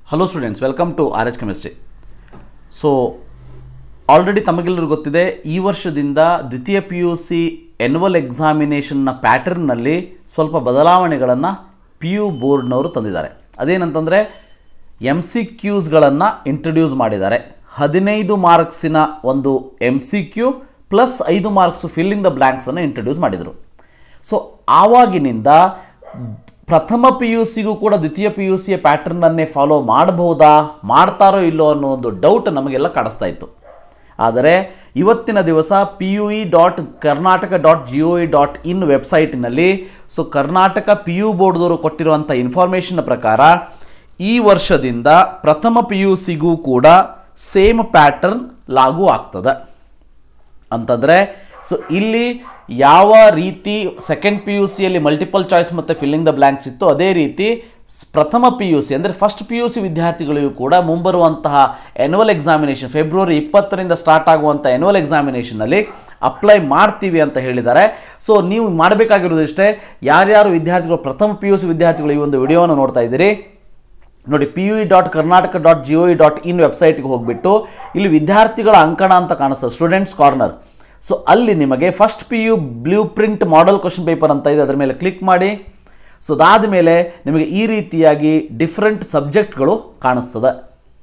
hello students welcome to R H chemistry so already ತಮಗೆಲ್ಲರಿಗೂ ಗೊತ್ತಿದೆ ಈ ವರ್ಷದಿಂದ ದ್ವಿತೀಯ ಪಿ ಯು ಸಿ ಎನ್ಯುವಲ್ ಎಕ್ಸಾಮಿನೇಷನ್ನ ಪ್ಯಾಟರ್ನಲ್ಲಿ ಸ್ವಲ್ಪ ಬದಲಾವಣೆಗಳನ್ನು ಪಿ ಯು ಬೋರ್ಡ್ನವರು ತಂದಿದ್ದಾರೆ ಅದೇನಂತಂದರೆ ಎಮ್ ಸಿ ಕ್ಯೂಸ್ಗಳನ್ನು ಇಂಟ್ರಡ್ಯೂಸ್ ಮಾಡಿದ್ದಾರೆ ಹದಿನೈದು ಮಾರ್ಕ್ಸಿನ ಒಂದು ಎಮ್ ಸಿ ಕ್ಯೂ ಪ್ಲಸ್ ಐದು ಮಾರ್ಕ್ಸು ಫಿಲ್ಲಿಂಗ್ ದ ಬ್ಲ್ಯಾಂಕ್ಸನ್ನು ಇಂಟ್ರಡ್ಯೂಸ್ ಮಾಡಿದರು ಸೊ ಆವಾಗಿನಿಂದ ಪ್ರಥಮ ಪಿ ಯು ಸಿಗೂ ಕೂಡ ದ್ವಿತೀಯ ಪಿ ಯು ಸಿಯ ಪ್ಯಾಟರ್ನನ್ನೇ ಫಾಲೋ ಮಾಡಬಹುದಾ ಮಾಡ್ತಾರೋ ಇಲ್ಲೋ ಅನ್ನೋ ಒಂದು ಡೌಟ್ ನಮಗೆಲ್ಲ ಕಾಡಿಸ್ತಾ ಇತ್ತು ಆದರೆ ಇವತ್ತಿನ ದಿವಸ P U E dot Karnataka dot G O E dot in ವೆಬ್ಸೈಟಿನಲ್ಲಿ ಸೊ ಕರ್ನಾಟಕ ಪಿ ಯು ಬೋರ್ಡ್ದವರು ಕೊಟ್ಟಿರುವಂಥ ಇನ್ಫಾರ್ಮೇಷನ್ ಪ್ರಕಾರ ಈ ವರ್ಷದಿಂದ ಪ್ರಥಮ ಪಿ ಯು ಸಿಗೂ ಕೂಡ ಸೇಮ್ ಪ್ಯಾಟರ್ನ್ ಲಾಗೂ ಆಗ್ತದೆ ಅಂತಂದರೆ ಸೊ ಇಲ್ಲಿ ಯಾವ ರೀತಿ ಸೆಕೆಂಡ್ ಪಿ ಯು ಸಿಯಲ್ಲಿ ಮಲ್ಟಿಪಲ್ ಚಾಯ್ಸ್ ಮತ್ತು ಫಿಲ್ಲಿಂಗ್ ದ ಬ್ಲ್ಯಾಂಕ್ಸ್ ಇತ್ತು ಅದೇ ರೀತಿ ಸ್- ಪ್ರಥಮ ಪಿ ಯು ಸಿ ಅಂದರೆ ಫಸ್ಟ್ ಪಿ ಯು ಸಿ ವಿದ್ಯಾರ್ಥಿಗಳಿಗೂ ಕೂಡ ಮುಂಬರುವಂತಹ ಎನ್ಯುವಲ್ ಎಕ್ಸಾಮಿನೇಷನ್ ಫೆಬ್ರವರಿ ಇಪ್ಪತ್ತರಿಂದ ಸ್ಟಾರ್ಟ್ ಆಗುವಂಥ ಎನ್ಯುವಲ್ ಎಕ್ಸಾಮಿನೇಷನಲ್ಲಿ ಅಪ್ಲೈ ಮಾಡ್ತೀವಿ ಅಂತ ಹೇಳಿದ್ದಾರೆ ಸೊ ನೀವು ಮಾಡಬೇಕಾಗಿರೋದಿಷ್ಟೇ ಯಾರ್ಯಾರು ವಿದ್ಯಾರ್ಥಿಗಳು ಪ್ರಥಮ ಪಿ ಯು ಸಿ ವಿದ್ಯಾರ್ಥಿಗಳು ಈ ಒಂದು ವಿಡಿಯೋವನ್ನು ನೋಡ್ತಾ ಇದ್ದೀರಿ ನೋಡಿ P U E dot Karnataka dot G O E dot in ವೆಬ್ಸೈಟ್ಗೆ ಹೋಗಿಬಿಟ್ಟು ಇಲ್ಲಿ ವಿದ್ಯಾರ್ಥಿಗಳ ಅಂಕಣ ಅಂತ ಕಾಣಿಸ್ತದೆ ಸ್ಟೂಡೆಂಟ್ಸ್ ಕಾರ್ನರ್ ಸೊ ಅಲ್ಲಿ ನಿಮಗೆ first P U blueprint model question paper ಅಂತ ಇದೆ ಅದರ ಮೇಲೆ ಕ್ಲಿಕ್ ಮಾಡಿ ಸೊ ಅದಾದ ಮೇಲೆ ನಿಮಗೆ ಈ ರೀತಿಯಾಗಿ ಡಿಫ್ರೆಂಟ್ ಸಬ್ಜೆಕ್ಟ್ಗಳು ಕಾಣಿಸ್ತದೆ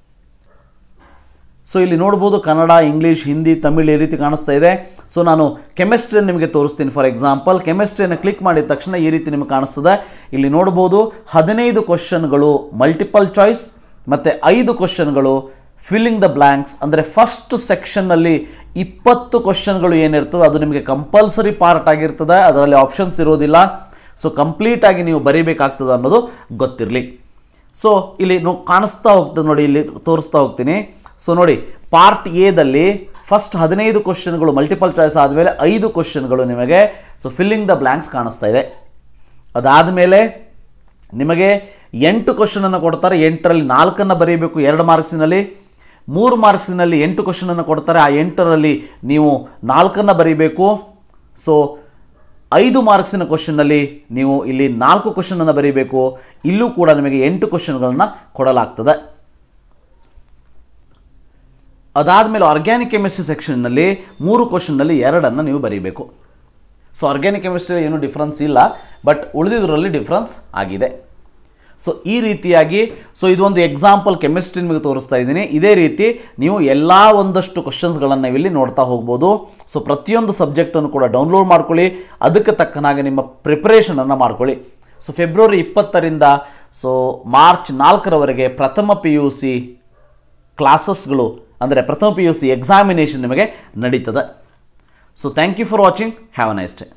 ಸೊ ಇಲ್ಲಿ ನೋಡ್ಬೋದು ಕನ್ನಡ ಇಂಗ್ಲೀಷ್ ಹಿಂದಿ ತಮಿಳ್ ಈ ರೀತಿ ಕಾಣಿಸ್ತಾ ಇದೆ ಸೊ ನಾನು ಕೆಮಿಸ್ಟ್ರಿಯನ್ನು ನಿಮಗೆ ತೋರಿಸ್ತೀನಿ ಫಾರ್ ಎಕ್ಸಾಂಪಲ್ ಕೆಮಿಸ್ಟ್ರಿಯನ್ನು ಕ್ಲಿಕ್ ಮಾಡಿದ ತಕ್ಷಣ ಈ ರೀತಿ ನಿಮಗೆ ಕಾಣಿಸ್ತದೆ ಇಲ್ಲಿ ನೋಡ್ಬೋದು ಹದಿನೈದು ಕ್ವಶನ್ಗಳು ಮಲ್ಟಿಪಲ್ ಚಾಯ್ಸ್ ಮತ್ತು ಐದು ಕ್ವಶನ್ಗಳು ಫಿಲ್ಲಿಂಗ್ ದ ಬ್ಲ್ಯಾಂಕ್ಸ್ ಅಂದರೆ ಫಸ್ಟ್ ಸೆಕ್ಷನ್ನಲ್ಲಿ ಇಪ್ಪತ್ತು ಕ್ವಶನ್ಗಳು ಏನಿರ್ತದೆ ಅದು ನಿಮಗೆ ಕಂಪಲ್ಸರಿ ಪಾರ್ಟ್ ಆಗಿರ್ತದೆ ಅದರಲ್ಲಿ ಆಪ್ಷನ್ಸ್ ಇರೋದಿಲ್ಲ ಸೊ ಕಂಪ್ಲೀಟಾಗಿ ನೀವು ಬರೀಬೇಕಾಗ್ತದೆ ಅನ್ನೋದು ಗೊತ್ತಿರಲಿ ಸೊ ಇಲ್ಲಿ ನೋ ಕಾಣಿಸ್ತಾ ಹೋಗ್ತದೆ ನೋಡಿ ಇಲ್ಲಿ ತೋರಿಸ್ತಾ ಹೋಗ್ತೀನಿ ಸೊ ನೋಡಿ ಪಾರ್ಟ್ ಎದಲ್ಲಿ ಫಸ್ಟ್ ಹದಿನೈದು ಕ್ವಶನ್ಗಳು ಮಲ್ಟಿಪಲ್ ಚಾಯ್ಸ್ ಆದಮೇಲೆ ಐದು ಕ್ವಶನ್ಗಳು ನಿಮಗೆ ಸೊ ಫಿಲ್ಲಿಂಗ್ ದ ಬ್ಲ್ಯಾಂಕ್ಸ್ ಕಾಣಿಸ್ತಾ ಇದೆ ಅದಾದಮೇಲೆ ನಿಮಗೆ ಎಂಟು ಕ್ವಶನನ್ನು ಕೊಡ್ತಾರೆ ಎಂಟರಲ್ಲಿ ನಾಲ್ಕನ್ನು ಬರೀಬೇಕು ಎರಡು ಮಾರ್ಕ್ಸಿನಲ್ಲಿ ಮೂರು ಮಾರ್ಕ್ಸಿನಲ್ಲಿ ಎಂಟು ಕ್ವಶನನ್ನು ಕೊಡ್ತಾರೆ ಆ ಎಂಟರಲ್ಲಿ ನೀವು ನಾಲ್ಕನ್ನು ಬರೀಬೇಕು ಸೊ ಐದು ಮಾರ್ಕ್ಸಿನ ಕ್ವಶನ್ನಲ್ಲಿ ನೀವು ಇಲ್ಲಿ ನಾಲ್ಕು ಕ್ವಶನನ್ನು ಬರೀಬೇಕು ಇಲ್ಲೂ ಕೂಡ ನಿಮಗೆ ಎಂಟು ಕ್ವಶನ್ಗಳನ್ನು ಕೊಡಲಾಗ್ತದೆ ಅದಾದಮೇಲೆ ಆರ್ಗ್ಯಾನಿಕ್ ಕೆಮಿಸ್ಟ್ರಿ ಸೆಕ್ಷನ್ನಲ್ಲಿ ಮೂರು ಕ್ವಶನ್ನಲ್ಲಿ ಎರಡನ್ನು ನೀವು ಬರೀಬೇಕು ಸೊ ಆರ್ಗ್ಯಾನಿಕ್ ಕೆಮಿಸ್ಟ್ರಿ ಏನೂ ಡಿಫ್ರೆನ್ಸ್ ಇಲ್ಲ ಬಟ್ ಉಳಿದಿದ್ರಲ್ಲಿ ಡಿಫ್ರೆನ್ಸ್ ಆಗಿದೆ ಸೊ ಈ ರೀತಿಯಾಗಿ ಸೊ ಇದೊಂದು ಎಕ್ಸಾಂಪಲ್ ಕೆಮಿಸ್ಟ್ರಿ ನಿಮಗೆ ತೋರಿಸ್ತಾ ಇದ್ದೀನಿ ಇದೇ ರೀತಿ ನೀವು ಎಲ್ಲ ಒಂದಷ್ಟು ಕ್ವಶನ್ಸ್ಗಳನ್ನು ಇಲ್ಲಿ ನೋಡ್ತಾ ಹೋಗ್ಬೋದು ಸೊ ಪ್ರತಿಯೊಂದು ಸಬ್ಜೆಕ್ಟನ್ನು ಕೂಡ ಡೌನ್ಲೋಡ್ ಮಾಡ್ಕೊಳ್ಳಿ ಅದಕ್ಕೆ ತಕ್ಕನಾಗಿ ನಿಮ್ಮ ಪ್ರಿಪರೇಷನನ್ನು ಮಾಡ್ಕೊಳ್ಳಿ ಸೊ ಫೆಬ್ರವರಿ ಇಪ್ಪತ್ತರಿಂದ ಸೊ ಮಾರ್ಚ್ ನಾಲ್ಕರವರೆಗೆ ಪ್ರಥಮ ಪಿ ಯು ಸಿ ಕ್ಲಾಸಸ್ಗಳು ಅಂದರೆ ಪ್ರಥಮ ಪಿ ಯು ಸಿ ಎಕ್ಸಾಮಿನೇಷನ್ ನಿಮಗೆ ನಡೀತದೆ so thank you for watching have a nice day